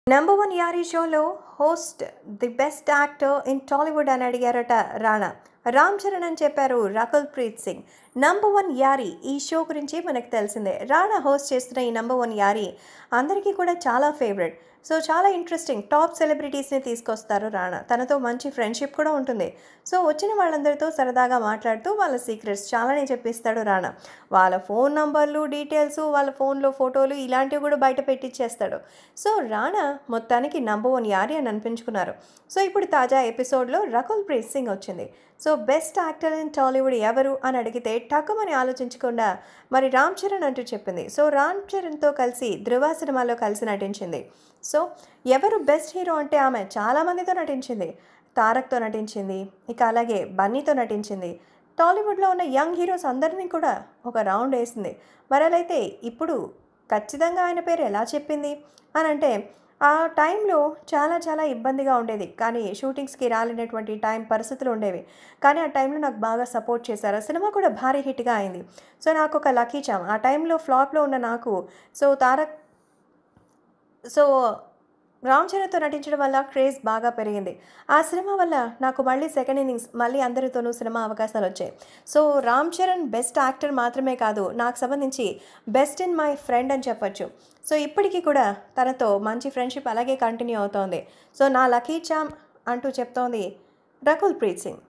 number one Yaari షోలో host the best actor in Tollywood అని అడిగారట రాణా రామ్ చరణ్ అని చెప్పారు రకుల్ ప్రీత్ సింగ్ నంబర్ వన్ యారీ ఈ షో గురించి మనకు తెలిసిందే రాణా హోస్ట్ చేస్తున్న ఈ నంబర్ వన్ యారీ అందరికీ కూడా చాలా ఫేవరెట్ సో చాలా ఇంట్రెస్టింగ్ టాప్ సెలబ్రిటీస్ని తీసుకొస్తారు రాణా తనతో మంచి ఫ్రెండ్షిప్ కూడా ఉంటుంది సో వచ్చిన వాళ్ళందరితో సరదాగా మాట్లాడుతూ వాళ్ళ సీక్రెట్స్ చాలానే చెప్పిస్తాడు రాణా వాళ్ళ ఫోన్ నంబర్లు డీటెయిల్స్ వాళ్ళ ఫోన్లో ఫోటోలు ఇలాంటివి కూడా బయట పెట్టించేస్తాడు సో రాణా మొత్తానికి నంబర్ వన్ యారీ అని అనిపించుకున్నారు సో ఇప్పుడు తాజా ఎపిసోడ్లో రకుల్ ప్రీత్ సింగ్ వచ్చింది so best actor in Tollywood ఎవరు అని అడిగితే టక్కుమని ఆలోచించకుండా మరి రామ్ చరణ్ అంటూ చెప్పింది సో రామ్ చరణ్తో కలిసి ధృవ సినిమాలో కలిసి నటించింది సో ఎవరు బెస్ట్ హీరో అంటే ఆమె చాలామందితో నటించింది తారక్తో నటించింది ఇక అలాగే బన్నీతో నటించింది టాలీవుడ్లో ఉన్న యంగ్ హీరోస్ అందరినీ కూడా ఒక రౌండ్ వేసింది మరి అలా అయితే ఇప్పుడు ఖచ్చితంగా ఆయన పేరు ఎలా చెప్పింది అని అంటే ఆ టైంలో చాలా చాలా ఇబ్బందిగా ఉండేది కానీ షూటింగ్స్కి రాలేనటువంటి టైం పరిస్థితులు ఉండేవి కానీ ఆ టైంలో నాకు బాగా సపోర్ట్ చేశారు ఆ సినిమా కూడా భారీ హిట్గా అయింది సో నాకు ఒక లక్కీ చామ్ ఆ టైంలో ఫ్లాప్లో ఉన్న నాకు సో తారక్ సో రామ్ చరణ్తో నటించడం వల్ల క్రేజ్ బాగా పెరిగింది ఆ సినిమా వల్ల నాకు మళ్ళీ సెకండ్ ఇన్నింగ్స్ మళ్ళీ అందరితోనూ సినిమా అవకాశాలు వచ్చాయి so Ram Charan best actor మాత్రమే కాదు నాకు సంబంధించి బెస్ట్ ఇన్ మై ఫ్రెండ్ అని చెప్పొచ్చు సో ఇప్పటికీ కూడా తనతో మంచి ఫ్రెండ్షిప్ అలాగే కంటిన్యూ అవుతోంది సో నా లక్కీ చామ్ అంటూ చెప్తోంది రకుల్ ప్రీత్ సింగ్